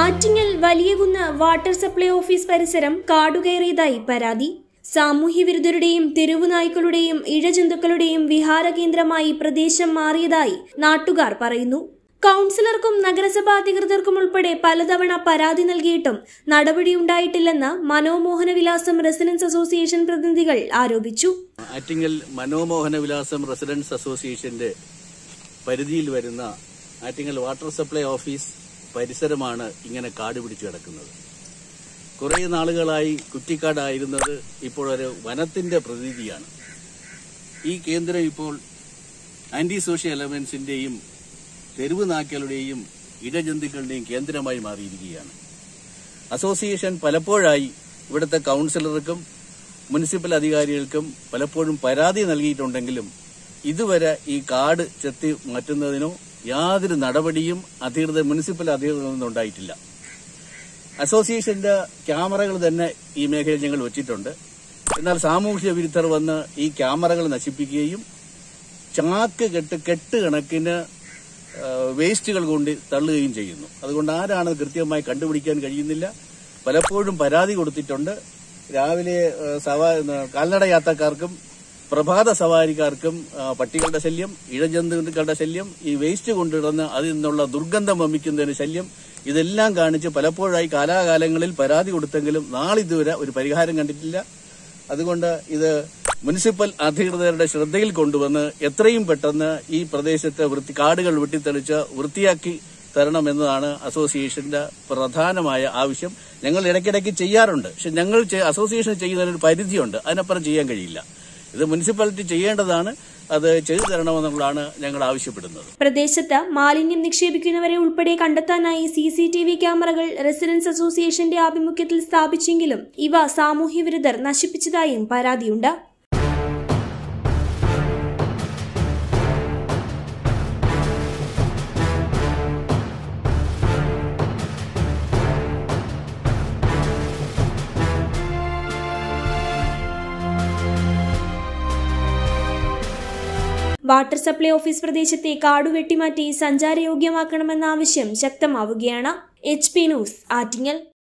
Attingal Valiyakunnu water supply office പരിസരം കാടുകയറിയതായി പരാതി സാമൂഹ്യവിരുദ്ധരുടെയും തെരുവുനായ്ക്കളുടെയും ഇഴജന്തുക്കളുടെയും വിഹാര കേന്ദ്രമായി പ്രദേശം മാറിയതായി നാട്ടുകാർ പറയുന്നു കൗൺസിലർക്കും നഗരസഭാ അധികൃതർക്കും ഉൾപ്പെടെ പലതവണ പരാതി നൽകിയിട്ടും നടപടിയുണ്ടായിട്ടില്ലെന്ന് മനോമോഹന വിലാസം റെസിഡൻസ് അസോസിയേഷൻ പ്രതിനിധികൾ ആരോപിച്ചു ആറ്റിങ്ങൽ മനോമോഹന വിലാസം റെസിഡൻസ് അസോസിയേഷന്റെ പരിധിയിൽ വരുന്ന ആറ്റിങ്ങൽ വാട്ടർ സപ്ലൈ ഓഫീസ് പരിസരമാണ് ഇങ്ങനെ കാട് പിടിച്ചു കിടക്കുന്നത് കുറേ നാളുകളായി കുറ്റിക്കാടായിരുന്നത് ഇപ്പോൾ ഒരു വനത്തിന്റെ പ്രതീതിയാണ് ഈ കേന്ദ്രം ഇപ്പോൾ ആന്റി സോഷ്യൽ എലമെന്റ്സിന്റെയും തെരുവ് നായ്ക്കളുടെയും ഇടജന്തുക്കളുടെയും കേന്ദ്രമായി മാറിയിരിക്കുകയാണ് അസോസിയേഷൻ പലപ്പോഴായി ഇവിടുത്തെ കൗൺസിലർക്കും മുനിസിപ്പൽ അധികാരികൾക്കും പലപ്പോഴും പരാതി നൽകിയിട്ടുണ്ടെങ്കിലും ഇതുവരെ ഈ കാട് ചെത്തി മാറ്റുന്നതിനോ യാതൊരു നടപടിയും അധികൃതർ മുനിസിപ്പൽ അധികൃതരിൽ നിന്നുണ്ടായിട്ടില്ല അസോസിയേഷന്റെ ക്യാമറകൾ തന്നെ ഈ മേഖലയിൽ ഞങ്ങൾ വെച്ചിട്ടുണ്ട് എന്നാൽ സാമൂഹ്യ വിരുദ്ധർ വന്ന് ഈ ക്യാമറകൾ നശിപ്പിക്കുകയും ചാക്ക് കെട്ട് കെട്ട് കണക്കിന് ആ, വേസ്റ്റുകൾ കൊണ്ട് തള്ളുകയും ചെയ്യുന്നു അതുകൊണ്ട് ആരാണ് കൃത്യമായി കണ്ടുപിടിക്കാൻ കഴിയുന്നില്ല പലപ്പോഴും പരാതി കൊടുത്തിട്ടുണ്ട് രാവിലെ ആ, സവാ കാൽനട യാത്രക്കാർക്കും പ്രഭാത സവാരിക്കാർക്കും ആ, പട്ടികളുടെ ശല്യം ഇഴജന്തുക്കളുടെ ശല്യം ഈ വേസ്റ്റ് കൊണ്ടിടുന്ന അതിൽ നിന്നുള്ള ദുർഗന്ധം വമിക്കുന്നതിന് ശല്യം ഇതെല്ലാം കാണിച്ച് പലപ്പോഴായി കാലാകാലങ്ങളിൽ പരാതി കൊടുത്തെങ്കിലും നാളിതുവരെ ഒരു പരിഹാരം കണ്ടിട്ടില്ല അതുകൊണ്ട് ഇത് മുനിസിപ്പൽ അധികൃതരുടെ ശ്രദ്ധയിൽ കൊണ്ടുവന്ന് എത്രയും പെട്ടെന്ന് ഈ പ്രദേശത്തെ വൃത്തി കാടുകൾ വെട്ടിത്തെളിച്ച് വൃത്തിയാക്കി തരണമെന്നതാണ് അസോസിയേഷന്റെ പ്രധാനമായ ആവശ്യം ഞങ്ങൾ ഇടയ്ക്കിടയ്ക്ക് ചെയ്യാറുണ്ട് പക്ഷെ ഞങ്ങൾ ചെ- അസോസിയേഷൻ ചെയ്യുന്നതിന് ഒരു പരിധിയുണ്ട് അതിനപ്പുറം ചെയ്യാൻ കഴിയില്ല ഇത് മുനിസിപ്പാലിറ്റി ചെയ്യേണ്ടതാണ് അത് ചെയ്തു തരണമെന്നുള്ളതാണ് ഞങ്ങൾ ആവശ്യപ്പെടുന്നത് പ്രദേശത്ത് മാലിന്യം നിക്ഷേപിക്കുന്നവരെ ഉൾപ്പെടെ കണ്ടെത്താനായി സി സി ടി വി ക്യാമറകൾ റെസിഡൻസ് അസോസിയേഷന്റെ ആഭിമുഖ്യത്തിൽ സ്ഥാപിച്ചെങ്കിലും ഇവ സാമൂഹ്യവിരുദ്ധർ നശിപ്പിച്ചതായും പരാതിയുണ്ട് വാട്ടർ സപ്ലൈ ഓഫീസ് പ്രദേശത്തെ കാടു വെട്ടിമാറ്റി സഞ്ചാരയോഗ്യമാക്കണമെന്ന ആവശ്യം ശക്തമാവുകയാണ് എച്ച് പി ന്യൂസ് ആറ്റിങ്ങൽ